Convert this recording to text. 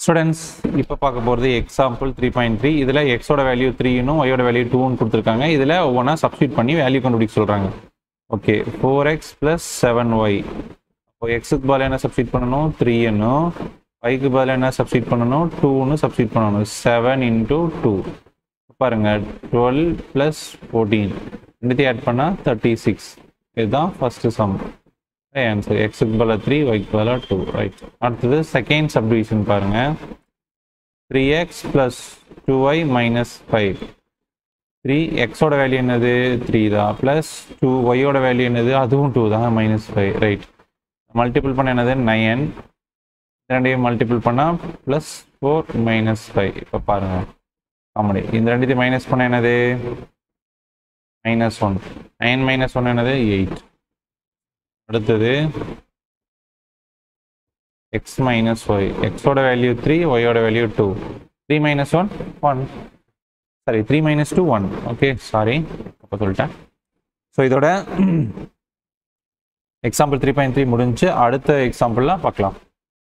students இப்போ பார்க்க போகிறது எக்ஸாம்பிள் த்ரீ பாயிண்ட் த்ரீ இதில் எக்ஸோட வேல்யூ த்ரீனும் ஒய்யோட வேல்யூ டூன்னு கொடுத்துருக்காங்க இதில் ஒவ்வொன்றா சப்ஸ்டியூட் பண்ணி வேல்யூ கண்டுபிடிக்க சொல்கிறாங்க okay four x plus seven y அப்போ எக்ஸுக்கு பதிலாக என்ன சப்ஸ்டியூட் பண்ணணும் த்ரீனும் ஒய்க்கு பதிலாக என்ன சப்ஸ்டியூட் பண்ணணும் டூன்னு சப்ஸ்டியூட் பண்ணணும் செவன் இன்டூ டூ பாருங்க டுவெல் ப்ளஸ் ஃபோர்டீன் ரெண்டுத்தையும் ஆட் பண்ணால் தேர்ட்டி சிக்ஸ் இதுதான் ஃபஸ்ட்டு சம் ஆன்சர் எக்ஸுக்கு பதிலாக த்ரீ ஒய்க்கு பதிலாக டூ ரைட் அடுத்தது செகண்ட் சப்டிவிஷன் பாருங்க three x plus two y minus five three எக்ஸோட வேல்யூ என்னது த்ரீ தான் ப்ளஸ் டூ ஒய்யோட வேல்யூ என்னது அதுவும் டூ தான் மைனஸ் ஃபைவ் ரைட் மல்டிபிள் பண்ண என்னது நயன் ரெண்டையும் மல்டிபிள் பண்ணால் ப்ளஸ் ஃபோர் மைனஸ் ஃபைவ் இப்போ பாருங்கள் காமெடி இந்த ரெண்டுத்தையும் மைனஸ் பண்ண என்னது minus one nine minus one என்னது எயிட் அடுத்தது எக்ஸ் மைனஸ் ஒய் எக்ஸோட வேல்யூ த்ரீ ஒய்யோட value two three minus one one sorry three minus two one okay sorry அப்போ சொல்லிட்டேன் ஸோ இதோட எக்ஸாம்பிள் த்ரீ பாயிண்ட் த்ரீ முடிஞ்சு அடுத்த எக்ஸாம்பிள்லாம் பார்க்கலாம்